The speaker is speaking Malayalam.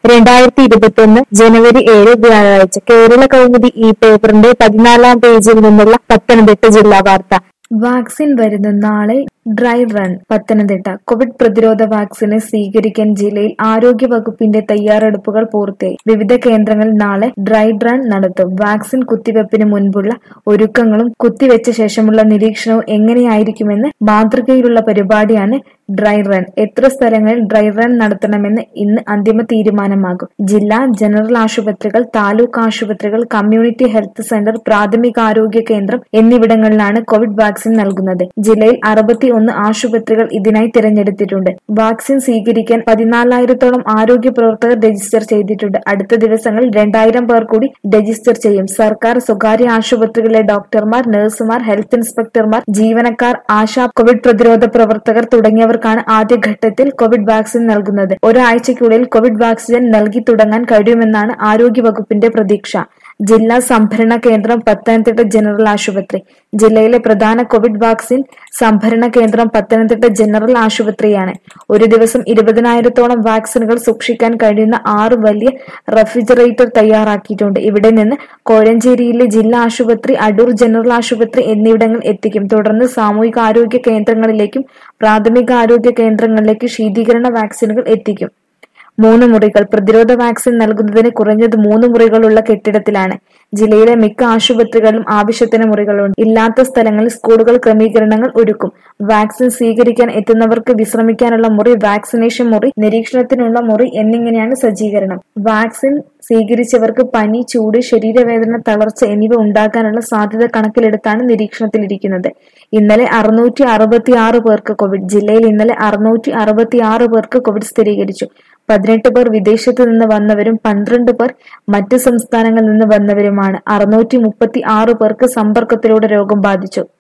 രണ്ടായിരത്തി ഇരുപത്തൊന്ന് ജനുവരി ഏഴ് വ്യാഴാഴ്ച കേരള കൗമുദി ഈ പേപ്പറിന്റെ പതിനാലാം പേജിൽ നിന്നുള്ള പത്തനംതിട്ട ജില്ലാ വാർത്ത വാക്സിൻ വരുന്നു നാളെ ഡ്രൈ റൺ പത്തനംതിട്ട കോവിഡ് പ്രതിരോധ വാക്സിന് സ്വീകരിക്കാൻ ജില്ലയിൽ ആരോഗ്യ വകുപ്പിന്റെ തയ്യാറെടുപ്പുകൾ പൂർത്തിയായി വിവിധ കേന്ദ്രങ്ങളിൽ നാളെ ഡ്രൈ റൺ നടത്തും വാക്സിൻ കുത്തിവെപ്പിന് മുൻപുള്ള ഒരുക്കങ്ങളും കുത്തിവെച്ച ശേഷമുള്ള നിരീക്ഷണവും എങ്ങനെയായിരിക്കുമെന്ന് മാതൃകയിലുള്ള പരിപാടിയാണ് ഡ്രൈ റൺ എത്ര സ്ഥലങ്ങളിൽ ഡ്രൈ റൺ നടത്തണമെന്ന് ഇന്ന് അന്തിമ തീരുമാനമാകും ജില്ലാ ജനറൽ ആശുപത്രികൾ താലൂക്ക് ആശുപത്രികൾ കമ്മ്യൂണിറ്റി ഹെൽത്ത് സെന്റർ പ്രാഥമികാരോഗ്യ കേന്ദ്രം എന്നിവിടങ്ങളിലാണ് കോവിഡ് വാക്സിൻ നൽകുന്നത് ജില്ലയിൽ അറുപത്തി ഒന്ന് ആശുപത്രികൾ ഇതിനായി തിരഞ്ഞെടുത്തിട്ടുണ്ട് വാക്സിൻ സ്വീകരിക്കാൻ പതിനാലായിരത്തോളം ആരോഗ്യ പ്രവർത്തകർ രജിസ്റ്റർ ചെയ്തിട്ടുണ്ട് അടുത്ത ദിവസങ്ങളിൽ രണ്ടായിരം പേർ കൂടി രജിസ്റ്റർ ചെയ്യും സർക്കാർ സ്വകാര്യ ആശുപത്രികളിലെ ഡോക്ടർമാർ നഴ്സുമാർ ഹെൽത്ത് ഇൻസ്പെക്ടർമാർ ജീവനക്കാർ ആശാ കോവിഡ് പ്രതിരോധ പ്രവർത്തകർ തുടങ്ങിയവർക്കാണ് ആദ്യഘട്ടത്തിൽ കോവിഡ് വാക്സിൻ നൽകുന്നത് ഒരാഴ്ചയ്ക്കുള്ളിൽ കോവിഡ് വാക്സിൻ നൽകി തുടങ്ങാൻ കഴിയുമെന്നാണ് ആരോഗ്യ വകുപ്പിന്റെ പ്രതീക്ഷ ജില്ലാ സംഭരണ കേന്ദ്രം പത്തനംതിട്ട ജനറൽ ആശുപത്രി ജില്ലയിലെ പ്രധാന കോവിഡ് വാക്സിൻ സംഭരണ കേന്ദ്രം പത്തനംതിട്ട ജനറൽ ആശുപത്രിയാണ് ഒരു ദിവസം ഇരുപതിനായിരത്തോളം വാക്സിനുകൾ സൂക്ഷിക്കാൻ കഴിയുന്ന ആറ് വലിയ റെഫ്രിജറേറ്റർ തയ്യാറാക്കിയിട്ടുണ്ട് ഇവിടെ നിന്ന് കോഴഞ്ചേരിയിലെ ജില്ലാ ആശുപത്രി അടൂർ ജനറൽ ആശുപത്രി എന്നിവിടങ്ങളിൽ എത്തിക്കും തുടർന്ന് സാമൂഹികാരോഗ്യ കേന്ദ്രങ്ങളിലേക്കും പ്രാഥമികാരോഗ്യ കേന്ദ്രങ്ങളിലേക്കും ശീതീകരണ വാക്സിനുകൾ എത്തിക്കും മൂന്ന് മുറികൾ പ്രതിരോധ വാക്സിൻ നൽകുന്നതിന് കുറഞ്ഞത് മൂന്ന് മുറികളുള്ള കെട്ടിടത്തിലാണ് ജില്ലയിലെ മിക്ക ആശുപത്രികളിലും ആവശ്യത്തിന് മുറികളുണ്ട് ഇല്ലാത്ത സ്ഥലങ്ങളിൽ സ്കൂളുകൾ ക്രമീകരണങ്ങൾ ഒരുക്കും വാക്സിൻ സ്വീകരിക്കാൻ എത്തുന്നവർക്ക് വിശ്രമിക്കാനുള്ള മുറി വാക്സിനേഷൻ മുറി നിരീക്ഷണത്തിനുള്ള മുറി എന്നിങ്ങനെയാണ് സജ്ജീകരണം വാക്സിൻ സ്വീകരിച്ചവർക്ക് പനി ചൂട് ശരീരവേദന തളർച്ച എന്നിവ ഉണ്ടാകാനുള്ള സാധ്യത കണക്കിലെടുത്താണ് നിരീക്ഷണത്തിലിരിക്കുന്നത് ഇന്നലെ അറുന്നൂറ്റി അറുപത്തി ആറ് പേർക്ക് കോവിഡ് ജില്ലയിൽ ഇന്നലെ അറുന്നൂറ്റി അറുപത്തി ആറ് പേർക്ക് കോവിഡ് സ്ഥിരീകരിച്ചു പതിനെട്ട് പേർ വിദേശത്ത് നിന്ന് വന്നവരും പന്ത്രണ്ട് പേർ മറ്റ് സംസ്ഥാനങ്ങളിൽ നിന്ന് വന്നവരുമാണ് അറുന്നൂറ്റി മുപ്പത്തി ആറ് പേർക്ക് സമ്പർക്കത്തിലൂടെ രോഗം ബാധിച്ചു